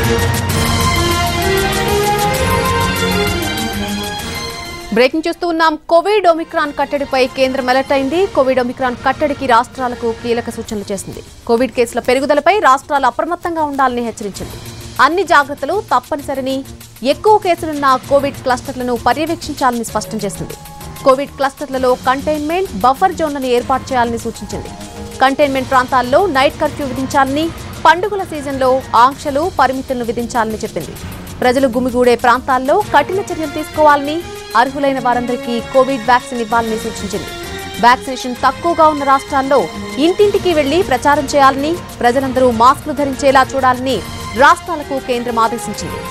breaking చూస్తూ ఉన్నాం Covid Omicron కట్టడిపై కేంద్రం అలర్ట్ అయింది కోవిడ్ ఒమిక్రాన్ కట్టడికి రాష్ట్రాలకు కీలక సూచనలు చేసింది కోవిడ్ కేసుల పెరుగుదలపై రాష్ట్రాలు అప్రమత్తంగా ఉండాలని హెచ్చరించింది అన్ని జాగ్రత్తలు తప్పనిసరిని ఎక్కువ కేసులున్న కోవిడ్ క్లస్టర్లను పర్యవేక్షించాలని స్పష్టం చేసింది కోవిడ్ క్లస్టర్లలో కంటైన్మెంట్ బఫర్ జోన్లను ఏర్పాటు చేయాలని సూచించింది కంటైన్మెంట్ ప్రాంతాల్లో నైట్ కర్ఫ్యూ విధించాలని పండుగల సీజన్లో ఆంక్షలు పరిమితులను విధించాలని చెప్పింది ప్రజలు గుమిగూడే ప్రాంతాల్లో కఠిన చర్యలు తీసుకోవాలని అర్హులైన వారందరికీ కోవిడ్ వ్యాక్సిన్ ఇవ్వాలని సూచించింది వ్యాక్సినేషన్ తక్కువగా ఉన్న రాష్ట్రాల్లో ఇంటింటికి వెళ్లి ప్రచారం చేయాలని ప్రజలందరూ మాస్కులు ధరించేలా చూడాలని రాష్ట్రాలకు కేంద్రం ఆదేశించింది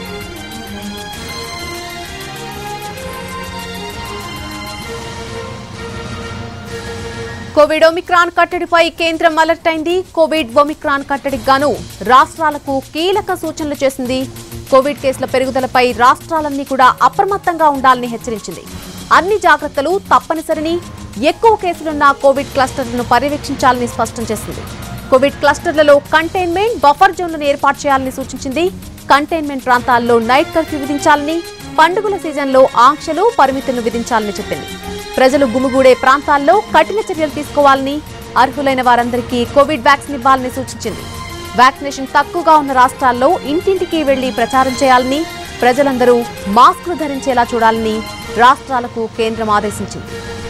కోవిడ్ ఒమిక్రాన్ కట్టడిపై కేంద్రం అలర్ట్ అయింది కోవిడ్ ఒమిక్రాన్ కట్టడికి గాను రాష్ట్రాలకు కీలక సూచనలు చేసింది కోవిడ్ కేసుల పెరుగుదలపై రాష్ట్రాలన్నీ కూడా అప్రమత్తంగా ఉండాలని హెచ్చరించింది అన్ని జాగ్రత్తలు తప్పనిసరిని ఎక్కువ కేసులున్న కోవిడ్ క్లస్టర్లను పర్యవేక్షించాలని స్పష్టం చేసింది కోవిడ్ క్లస్టర్లలో కంటైన్మెంట్ బఫర్ జోన్లను ఏర్పాటు చేయాలని సూచించింది కంటైన్మెంట్ ప్రాంతాల్లో నైట్ కర్ఫ్యూ విధించాలని పండుగల సీజన్లో ఆంక్షలు పరిమితులను విధించాలని చెప్పింది ప్రజలు గుమిగూడే ప్రాంతాల్లో కఠిన చర్యలు తీసుకోవాలని అర్హులైన వారందరికీ కోవిడ్ వ్యాక్సిన్ ఇవ్వాలని సూచించింది వ్యాక్సినేషన్ తక్కువగా ఉన్న రాష్ట్రాల్లో ఇంటింటికి వెళ్లి ప్రచారం చేయాలని ప్రజలందరూ మాస్కులు ధరించేలా చూడాలని రాష్ట్రాలకు కేంద్రం ఆదేశించింది